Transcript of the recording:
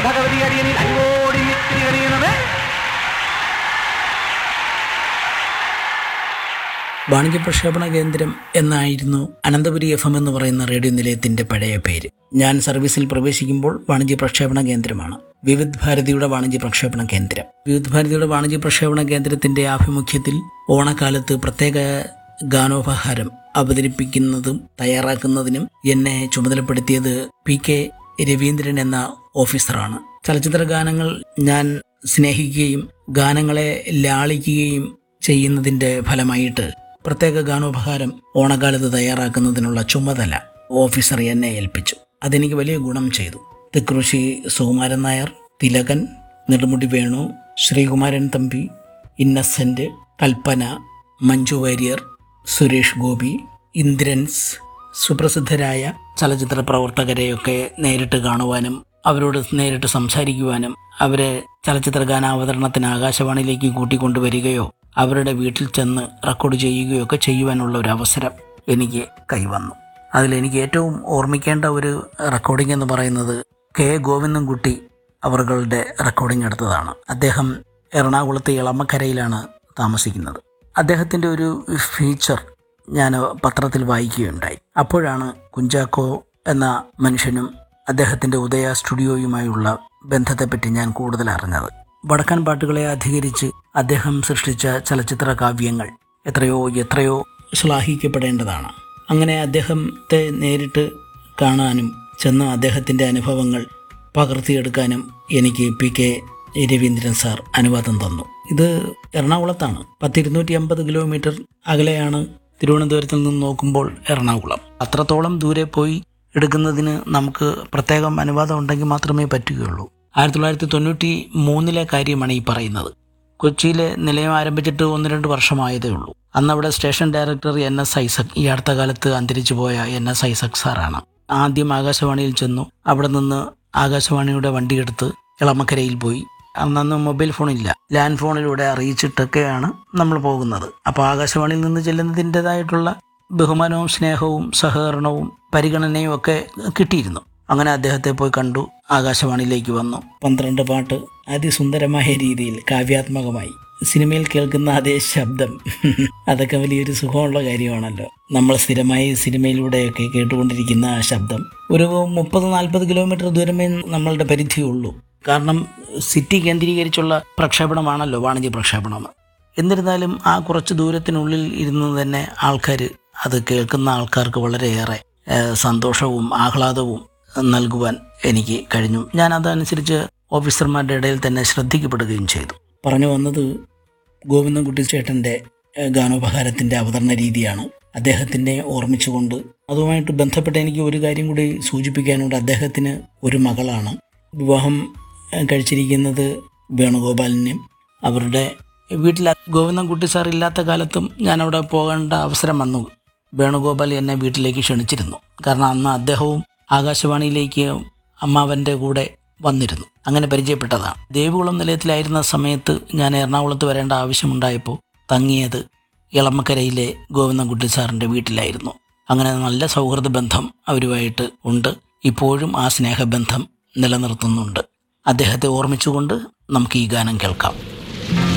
ഭഗവതി അടിയനിൽ അൻപോടി മിത്തിരി കഴിയുന്നത് വാണിജ്യ പ്രക്ഷേപണ കേന്ദ്രം എന്നായിരുന്നു അനന്തപുരി എഫ് എം എന്ന് പറയുന്ന റേഡിയോ നിലയത്തിന്റെ പഴയ പേര് ഞാൻ സർവീസിൽ പ്രവേശിക്കുമ്പോൾ വാണിജ്യ പ്രക്ഷേപണ കേന്ദ്രമാണ് വിവിധ് ഭാരതിയുടെ വാണിജ്യ പ്രക്ഷേപണ കേന്ദ്രം വിവിധ് ഭാരതിയുടെ വാണിജ്യ പ്രക്ഷേപണ കേന്ദ്രത്തിന്റെ ആഭിമുഖ്യത്തിൽ ഓണക്കാലത്ത് പ്രത്യേക ഗാനോപഹാരം അവതരിപ്പിക്കുന്നതും തയ്യാറാക്കുന്നതിനും എന്നെ ചുമതലപ്പെടുത്തിയത് പി കെ രവീന്ദ്രൻ എന്ന ഓഫീസറാണ് ചലച്ചിത്ര ഗാനങ്ങൾ ഞാൻ സ്നേഹിക്കുകയും ഗാനങ്ങളെ ലാളിക്കുകയും ചെയ്യുന്നതിന്റെ ഫലമായിട്ട് പ്രത്യേക ഗാനോപഹാരം ഓണക്കാലത്ത് തയ്യാറാക്കുന്നതിനുള്ള ചുമതല ഓഫീസർ എന്നെ ഏൽപ്പിച്ചു അതെനിക്ക് വലിയ ഗുണം ചെയ്തു തെക്കൃഷി സുകുമാരൻ നായർ തിലകൻ നെടുമുടി വേണു ശ്രീകുമാരൻ തമ്പി ഇന്നസെന്റ് കൽപ്പന മഞ്ജു വാര്യർ സുരേഷ് ഗോപി ഇന്ദ്രൻസ് സുപ്രസിദ്ധരായ ചലച്ചിത്ര പ്രവർത്തകരെയൊക്കെ നേരിട്ട് കാണുവാനും അവരോട് നേരിട്ട് സംസാരിക്കുവാനും അവരെ ചലച്ചിത്ര ഗാനാവതരണത്തിന് ആകാശവാണിയിലേക്ക് കൂട്ടിക്കൊണ്ടുവരികയോ അവരുടെ വീട്ടിൽ ചെന്ന് റെക്കോർഡ് ചെയ്യുകയോ ഒക്കെ ചെയ്യുവാനുള്ള ഒരു അവസരം എനിക്ക് കൈവന്നു അതിലെനിക്ക് ഏറ്റവും ഓർമ്മിക്കേണ്ട ഒരു റെക്കോർഡിംഗ് എന്ന് പറയുന്നത് കെ ഗോവിന്ദൻകുട്ടി അവറുകളുടെ റെക്കോർഡിംഗ് എടുത്തതാണ് അദ്ദേഹം എറണാകുളത്തെ ഇളമക്കരയിലാണ് താമസിക്കുന്നത് അദ്ദേഹത്തിൻ്റെ ഒരു ഫീച്ചർ ഞാൻ പത്രത്തിൽ വായിക്കുകയുണ്ടായി അപ്പോഴാണ് കുഞ്ചാക്കോ എന്ന മനുഷ്യനും അദ്ദേഹത്തിൻ്റെ ഉദയ സ്റ്റുഡിയോയുമായുള്ള ബന്ധത്തെപ്പറ്റി ഞാൻ കൂടുതൽ അറിഞ്ഞത് വടക്കൻ പാട്ടുകളെ അധികരിച്ച് അദ്ദേഹം സൃഷ്ടിച്ച ചലച്ചിത്ര കാവ്യങ്ങൾ എത്രയോ എത്രയോ ശ്ലാഘിക്കപ്പെടേണ്ടതാണ് അങ്ങനെ അദ്ദേഹത്തെ നേരിട്ട് കാണാനും ചെന്ന് അദ്ദേഹത്തിൻ്റെ അനുഭവങ്ങൾ പകർത്തിയെടുക്കാനും എനിക്ക് പി കെ രവീന്ദ്രൻ സാർ അനുവാദം തന്നു ഇത് എറണാകുളത്താണ് പത്തിരുന്നൂറ്റി അമ്പത് കിലോമീറ്റർ അകലെയാണ് തിരുവനന്തപുരത്തിൽ നിന്ന് നോക്കുമ്പോൾ എറണാകുളം അത്രത്തോളം ദൂരെ പോയി എടുക്കുന്നതിന് നമുക്ക് പ്രത്യേകം അനുവാദം ഉണ്ടെങ്കിൽ മാത്രമേ പറ്റുകയുള്ളൂ ആയിരത്തി തൊള്ളായിരത്തി തൊണ്ണൂറ്റി മൂന്നിലെ കാര്യമാണ് ഈ പറയുന്നത് കൊച്ചിയിലെ നിലയം ആരംഭിച്ചിട്ട് ഒന്ന് രണ്ട് വർഷമായതേ ഉള്ളൂ അന്ന് അവിടെ station director N S Isaac ഈ അടുത്ത കാലത്ത് അന്തരിച്ചു പോയ എൻ എസ് ഐസക് സാറാണ് ആദ്യം ആകാശവാണിയിൽ ചെന്നു അവിടെ നിന്ന് ആകാശവാണിയുടെ വണ്ടിയെടുത്ത് ഇളമക്കരയിൽ പോയി അന്നന്ന് മൊബൈൽ ഫോണില്ല ലാൻഡ് ഫോണിലൂടെ അറിയിച്ചിട്ടൊക്കെയാണ് നമ്മൾ പോകുന്നത് അപ്പോൾ ആകാശവാണിയിൽ നിന്ന് ചെല്ലുന്നതിൻ്റെതായിട്ടുള്ള ബഹുമാനവും സ്നേഹവും സഹകരണവും പരിഗണനയും ഒക്കെ കിട്ടിയിരുന്നു അങ്ങനെ അദ്ദേഹത്തെ പോയി കണ്ടു ആകാശവാണിയിലേക്ക് വന്നു പന്ത്രണ്ട് പാട്ട് അതിസുന്ദരമായ രീതിയിൽ കാവ്യാത്മകമായി സിനിമയിൽ കേൾക്കുന്ന അതേ ശബ്ദം അതൊക്കെ വലിയൊരു സുഖമുള്ള കാര്യമാണല്ലോ നമ്മൾ സ്ഥിരമായി സിനിമയിലൂടെയൊക്കെ കേട്ടുകൊണ്ടിരിക്കുന്ന ആ ശബ്ദം ഒരു മുപ്പത് നാൽപ്പത് കിലോമീറ്റർ ദൂരമേ നമ്മളുടെ പരിധിയുള്ളൂ കാരണം സിറ്റി കേന്ദ്രീകരിച്ചുള്ള പ്രക്ഷേപണമാണല്ലോ വാണിജ്യ പ്രക്ഷേപണം എന്നിരുന്നാലും ആ കുറച്ച് ദൂരത്തിനുള്ളിൽ ഇരുന്ന് തന്നെ ആൾക്കാർ അത് കേൾക്കുന്ന ആൾക്കാർക്ക് വളരെയേറെ ഏഹ്, സന്തോഷവും ആഹ്ലാദവും നൽകുവാൻ എനിക്ക് കഴിഞ്ഞു ഞാൻ അതനുസരിച്ച് ഓഫീസർമാരുടെ ഇടയിൽ തന്നെ ശ്രദ്ധിക്കപ്പെടുകയും ചെയ്തു പറഞ്ഞു വന്നത് ഗോവിന്ദൻകുട്ടി ചേട്ടൻ്റെ ഏഹ്, ഗാനോപഹാരത്തിൻ്റെ അവതരണ രീതിയാണ് അദ്ദേഹത്തിനെ ഓർമ്മിച്ചുകൊണ്ട് അതുമായിട്ട് ബന്ധപ്പെട്ട് എനിക്ക് ഒരു കാര്യം കൂടി സൂചിപ്പിക്കാനുണ്ട് അദ്ദേഹത്തിന് ഒരു മകളാണ് വിവാഹം ഏഹ്, കഴിച്ചിരിക്കുന്നത് വേണുഗോപാലിനെയും അവരുടെ വീട്ടിൽ ഗോവിന്ദൻകുട്ടി സാർ ഇല്ലാത്ത കാലത്തും ഞാൻ അവിടെ പോകേണ്ട അവസരം വന്നു വേണുഗോപാൽ എന്നെ വീട്ടിലേക്ക് ക്ഷണിച്ചിരുന്നു കാരണം അന്ന് അദ്ദേഹവും ആകാശവാണിയിലേക്ക് അമ്മാവൻ്റെ കൂടെ വന്നിരുന്നു അങ്ങനെ പരിചയപ്പെട്ടതാണ് ദേവികുളം നിലയത്തിലായിരുന്ന സമയത്ത് ഞാൻ എറണാകുളത്ത് വരേണ്ട ആവശ്യമുണ്ടായപ്പോൾ തങ്ങിയത് ഇളമക്കരയിലെ ഗോവിന്ദൻകുട്ടി സാറിൻ്റെ വീട്ടിലായിരുന്നു അങ്ങനെ നല്ല സൗഹൃദ ബന്ധം അവരുമായിട്ട് ഉണ്ട് ഇപ്പോഴും ആ സ്നേഹബന്ധം നിലനിർത്തുന്നുണ്ട് അദ്ദേഹത്തെ ഓർമ്മിച്ചുകൊണ്ട് നമുക്ക് ഈ ഗാനം കേൾക്കാം